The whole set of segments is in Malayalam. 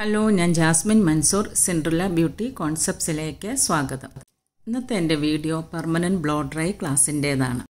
ഹലോ ഞാൻ ജാസ്മിൻ മൻസൂർ സിൻഡ്രല ബ്യൂട്ടി കോൺസെപ്റ്റ്സിലേക്ക് സ്വാഗതം ഇന്നത്തെ എൻ്റെ വീഡിയോ പെർമനൻറ്റ് ബ്ലോ ഡ്രൈ ക്ലാസ്സിൻ്റേതാണ്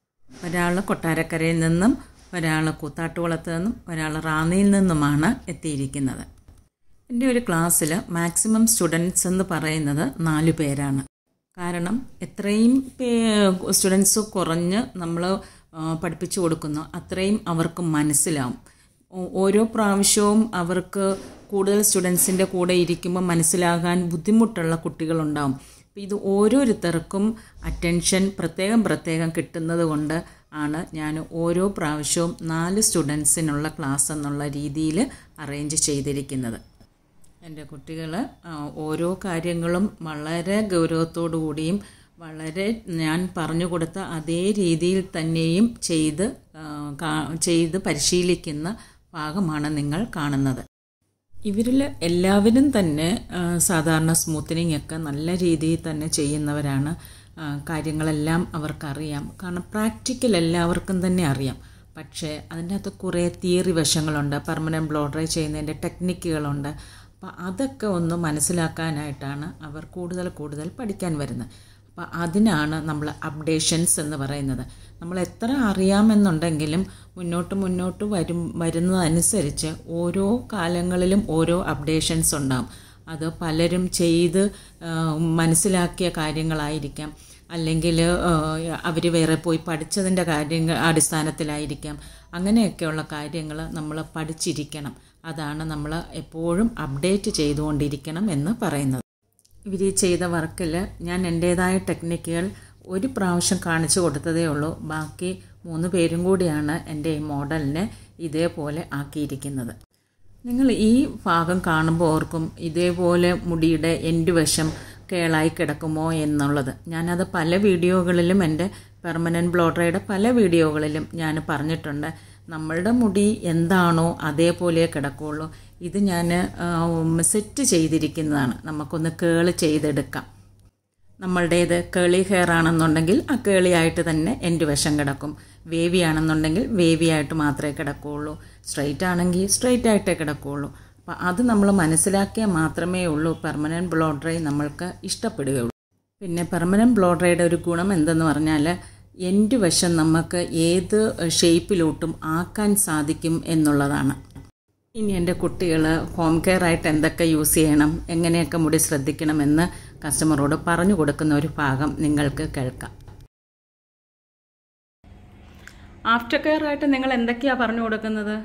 ഒരാൾ കൊട്ടാരക്കരയിൽ നിന്നും ഒരാൾ കൂത്താട്ടുകുളത്ത് നിന്നും ഒരാൾ റാന്നിയിൽ നിന്നുമാണ് എത്തിയിരിക്കുന്നത് എൻ്റെ ഒരു ക്ലാസ്സിൽ മാക്സിമം സ്റ്റുഡൻസ് എന്ന് പറയുന്നത് നാല് പേരാണ് കാരണം എത്രയും പേ സ്റ്റുഡൻസ് കുറഞ്ഞ് നമ്മൾ പഠിപ്പിച്ചു കൊടുക്കുന്നു അത്രയും അവർക്ക് മനസ്സിലാവും ഓ- ഓരോ പ്രാവശ്യവും അവർക്ക് കൂടുതൽ സ്റ്റുഡൻസിൻ്റെ കൂടെ ഇരിക്കുമ്പോൾ മനസ്സിലാകാൻ ബുദ്ധിമുട്ടുള്ള കുട്ടികളുണ്ടാവും അപ്പോൾ ഇത് ഓരോരുത്തർക്കും അറ്റൻഷൻ പ്രത്യേകം പ്രത്യേകം കിട്ടുന്നത് കൊണ്ട് ആണ് ഞാൻ ഓരോ പ്രാവശ്യവും നാല് സ്റ്റുഡൻസിനുള്ള ക്ലാസ് എന്നുള്ള രീതിയിൽ അറേഞ്ച് ചെയ്തിരിക്കുന്നത് എൻ്റെ കുട്ടികൾ ഓരോ കാര്യങ്ങളും വളരെ ഗൗരവത്തോടു കൂടിയും വളരെ ഞാൻ പറഞ്ഞു കൊടുത്ത അതേ രീതിയിൽ തന്നെയും ചെയ്ത് ആ, കാ- ചെയ്ത് പരിശീലിക്കുന്ന ഭാഗമാണ് നിങ്ങൾ കാണുന്നത് ഇവരിൽ എല്ലാവരും തന്നെ ആ, സാധാരണ സ്മൂത്തനിങ് ഒക്കെ നല്ല രീതിയിൽ തന്നെ ചെയ്യുന്നവരാണ് ആ, കാര്യങ്ങളെല്ലാം അവർക്കറിയാം കാരണം പ്രാക്ടിക്കൽ എല്ലാവർക്കും തന്നെ അറിയാം പക്ഷേ അതിൻ്റെ അകത്ത് കുറേ തിയറി വശങ്ങളുണ്ട് പെർമനൻറ്റ് ബ്ലോ ഡ്രൈ ചെയ്യുന്നതിൻ്റെ ടെക്നിക്കുകളുണ്ട് അപ്പോൾ അതൊക്കെ ഒന്ന് മനസ്സിലാക്കാനായിട്ടാണ് അവർ കൂടുതൽ കൂടുതൽ പഠിക്കാൻ വരുന്നത് അപ്പോൾ അതിനാണ് നമ്മൾ അപ്ഡേഷൻസ് എന്ന് പറയുന്നത് നമ്മൾ എത്ര അറിയാമെന്നുണ്ടെങ്കിലും മുന്നോട്ട് മുന്നോട്ട് വരും വരുന്നതനുസരിച്ച് ഓരോ കാലങ്ങളിലും ഓരോ അപ്ഡേഷൻസ് ഉണ്ടാകും അത് പലരും ചെയ്ത് ആ, മനസ്സിലാക്കിയ കാര്യങ്ങളായിരിക്കാം അല്ലെങ്കിൽ അവർ വേറെ പോയി പഠിച്ചതിൻ്റെ കാര്യങ്ങൾ അടിസ്ഥാനത്തിലായിരിക്കാം അങ്ങനെയൊക്കെയുള്ള കാര്യങ്ങൾ നമ്മൾ പഠിച്ചിരിക്കണം അതാണ് നമ്മൾ എപ്പോഴും അപ്ഡേറ്റ് ചെയ്തുകൊണ്ടിരിക്കണം എന്ന് പറയുന്നത് ഇവർ ഈ ചെയ്ത വർക്കിൽ ഞാൻ എൻ്റേതായ ടെക്നിക്കുകൾ ഒരു പ്രാവശ്യം കാണിച്ചു കൊടുത്തതേ ഉള്ളൂ ബാക്കി മൂന്ന് പേരും കൂടിയാണ് എൻ്റെ ഈ മോഡലിനെ ഇതേപോലെ ആക്കിയിരിക്കുന്നത് നിങ്ങൾ ഈ ഭാഗം കാണുമ്പോൾ ഓർക്കും ഇതേപോലെ മുടിയുടെ എൻ്റെ വശം കേളായി കിടക്കുമോ എന്നുള്ളത് ഞാനത് പല വീഡിയോകളിലും എൻ്റെ പെർമനൻറ്റ് ബ്ലോഡറയുടെ പല വീഡിയോകളിലും ഞാൻ പറഞ്ഞിട്ടുണ്ട് നമ്മളുടെ മുടി എന്താണോ അതേപോലെ കിടക്കുകയുള്ളൂ ഇത് ഞാൻ സെറ്റ് ചെയ്തിരിക്കുന്നതാണ് നമുക്കൊന്ന് കേള് ചെയ്തെടുക്കാം നമ്മളുടേത് കേളി ഹെയർ ആണെന്നുണ്ടെങ്കിൽ ആ കേളിയായിട്ട് തന്നെ എൻ്റെ വശം കിടക്കും വേവി ആണെന്നുണ്ടെങ്കിൽ വേവി ആയിട്ട് മാത്രമേ കിടക്കുകയുള്ളൂ സ്ട്രെയിറ്റ് ആണെങ്കിൽ സ്ട്രെയിറ്റ് ആയിട്ടേ കിടക്കുകയുള്ളൂ അപ്പം അത് നമ്മൾ മനസ്സിലാക്കിയാൽ മാത്രമേ ഉള്ളൂ പെർമനൻറ്റ് ബ്ലോ ഡ്രൈ നമ്മൾക്ക് ഇഷ്ടപ്പെടുകയുള്ളൂ പിന്നെ പെർമനൻറ്റ് ബ്ലോ ഡ്രൈയുടെ ഒരു ഗുണം എന്തെന്ന് പറഞ്ഞാൽ എൻ്റെ വശം നമുക്ക് ഏത് ഷേപ്പിലോട്ടും ആക്കാൻ സാധിക്കും എന്നുള്ളതാണ് ഇനി എൻ്റെ കുട്ടികൾ ഹോം കെയർ ആയിട്ട് എന്തൊക്കെ യൂസ് ചെയ്യണം എങ്ങനെയൊക്കെ മുടി ശ്രദ്ധിക്കണമെന്ന് കസ്റ്റമറോട് പറഞ്ഞു കൊടുക്കുന്ന ഒരു ഭാഗം നിങ്ങൾക്ക് കേൾക്കാം ആഫ്റ്റർ കെയർ ആയിട്ട് നിങ്ങൾ എന്തൊക്കെയാണ് പറഞ്ഞു കൊടുക്കുന്നത്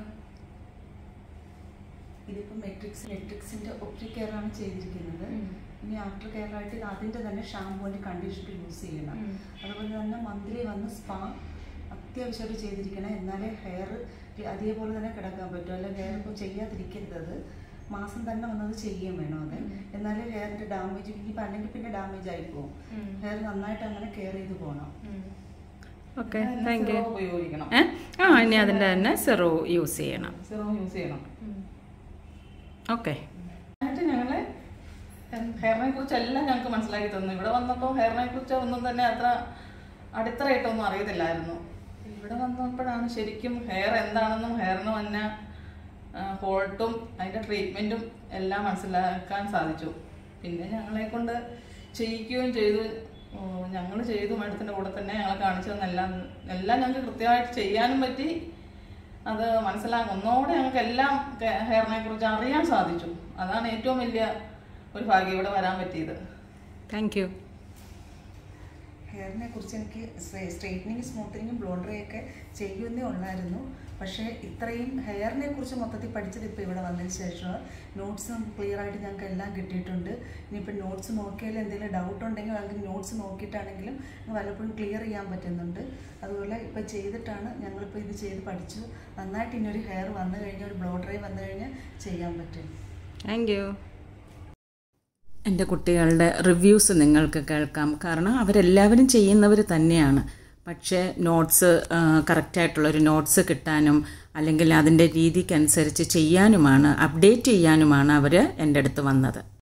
ഇതിപ്പോൾ മെട്രിക്സ് മെട്രിക്സിന്റെ ഒപ്റ്റി കെയർ ആണ് ചെയ്തിരിക്കുന്നത് ഇനി ആഫ്റ്റർ കെയർ ആയിട്ട് ഇത് അതിന്റെ തന്നെ ഷാമ്പൂവിന്റെ കണ്ടീഷണർ യൂസ് ചെയ്യണം അതുപോലെ തന്നെ മന്ത്ലി വന്ന് സ്പാ അത്യാവശ്യമായിട്ട് ചെയ്തിരിക്കണം എന്നാലേ ഹെയർ അതേപോലെ തന്നെ കിടക്കാൻ പറ്റും അല്ല ഹെയർ ഇപ്പോൾ ചെയ്യാതിരിക്കരുത് അത് മാസം തന്നെ വന്നത് ചെയ്യുകയും വേണം അത് എന്നാലേ ഹെയറിന്റെ ഡാമേജ് ഇനിയിപ്പോൾ അല്ലെങ്കിൽ പിന്നെ ഡാമേജ് ആയി പോകും ഹെയർ നന്നായിട്ട് അങ്ങനെ കെയർ ചെയ്ത് പോകണം ഓക്കെ താങ്ക് യു Syrup ഉപയോഗിക്കണം ഏ ആ ഇനി അതിൻ്റെ തന്നെ സെറോ യൂസ് ചെയ്യണം സിറം യൂസ് ചെയ്യണം ഓക്കെ എന്നിട്ട് ഞങ്ങള് ഹെയറിനെ കുറിച്ച് എല്ലാം ഞങ്ങൾക്ക് മനസ്സിലാക്കി തന്നു ഇവിടെ വന്നപ്പോൾ ഹെയറിനെ കുറിച്ച് ഒന്നും തന്നെ അത്ര അടിത്തറയായിട്ടൊന്നും അറിയത്തില്ലായിരുന്നു ഇവിടെ വന്നപ്പോഴാണ് ശരിക്കും ഹെയർ എന്താണെന്നും ഹെയറിന് വന്ന ഫോൾട്ടും അതിൻ്റെ ട്രീറ്റ്മെൻറ്റും എല്ലാം മനസ്സിലാക്കാൻ സാധിച്ചു പിന്നെ ഞങ്ങളെ കൊണ്ട് ചെയ്യിക്കുകയും ചെയ്തു ഞങ്ങൾ ചെയ്തു മഠത്തിൻ്റെ കൂടെ തന്നെ ഞങ്ങളെ കാണിച്ചു തന്നെല്ലാം എല്ലാം ഞങ്ങൾക്ക് കൃത്യമായിട്ട് ചെയ്യാനും പറ്റി അത് മനസ്സിലാക്കും ഒന്നുകൂടെ ഞങ്ങൾക്ക് എല്ലാം ഹെയറിനെ കുറിച്ച് അറിയാൻ സാധിച്ചു അതാണ് ഏറ്റവും വലിയ ഒരു ഭാഗ്യം ഇവിടെ വരാൻ പറ്റിയത് താങ്ക് യു ഹെയറിനെ കുറിച്ച് എനിക്ക് സ്ട്രെയിറ്റനിങ് സ്മൂത്തനിങ്ങും ബ്ലോ ഡ്രൈ ഒക്കെ ചെയ്യുന്നേ ഉള്ളായിരുന്നു പക്ഷേ ഇത്രയും ഹെയറിനെ കുറിച്ച് മൊത്തത്തിൽ പഠിച്ചത് ഇപ്പോൾ ഇവിടെ വന്നതിന് ശേഷം നോട്ട്സും ക്ലിയർ ആയിട്ട് ഞങ്ങൾക്ക് എല്ലാം കിട്ടിയിട്ടുണ്ട് ഇനിയിപ്പോൾ നോട്ട്സ് നോക്കിയാൽ എന്തെങ്കിലും ഡൗട്ട് ഉണ്ടെങ്കിൽ ഞങ്ങൾക്ക് നോട്ട്സ് നോക്കിയിട്ടാണെങ്കിലും വല്ലപ്പോഴും ക്ലിയർ ചെയ്യാൻ പറ്റുന്നുണ്ട് അതുപോലെ ഇപ്പോൾ ചെയ്തിട്ടാണ് ഞങ്ങളിപ്പോൾ ഇത് ചെയ്ത് പഠിച്ചു നന്നായിട്ട് ഇനിയൊരു ഹെയർ വന്നു കഴിഞ്ഞാൽ ഒരു ബ്ലോ ഡ്രൈ വന്നു കഴിഞ്ഞാൽ ചെയ്യാൻ പറ്റും താങ്ക് യു എൻ്റെ കുട്ടികളുടെ റിവ്യൂസ് നിങ്ങൾക്ക് കേൾക്കാം കാരണം അവരെല്ലാവരും ചെയ്യുന്നവർ തന്നെയാണ് പക്ഷേ നോട്ട്സ് കറക്റ്റായിട്ടുള്ളൊരു നോട്ട്സ് കിട്ടാനും അല്ലെങ്കിൽ അതിൻ്റെ രീതിക്കനുസരിച്ച് ചെയ്യാനുമാണ് അപ്ഡേറ്റ് ചെയ്യാനുമാണ് അവർ എൻ്റെ അടുത്ത് വന്നത്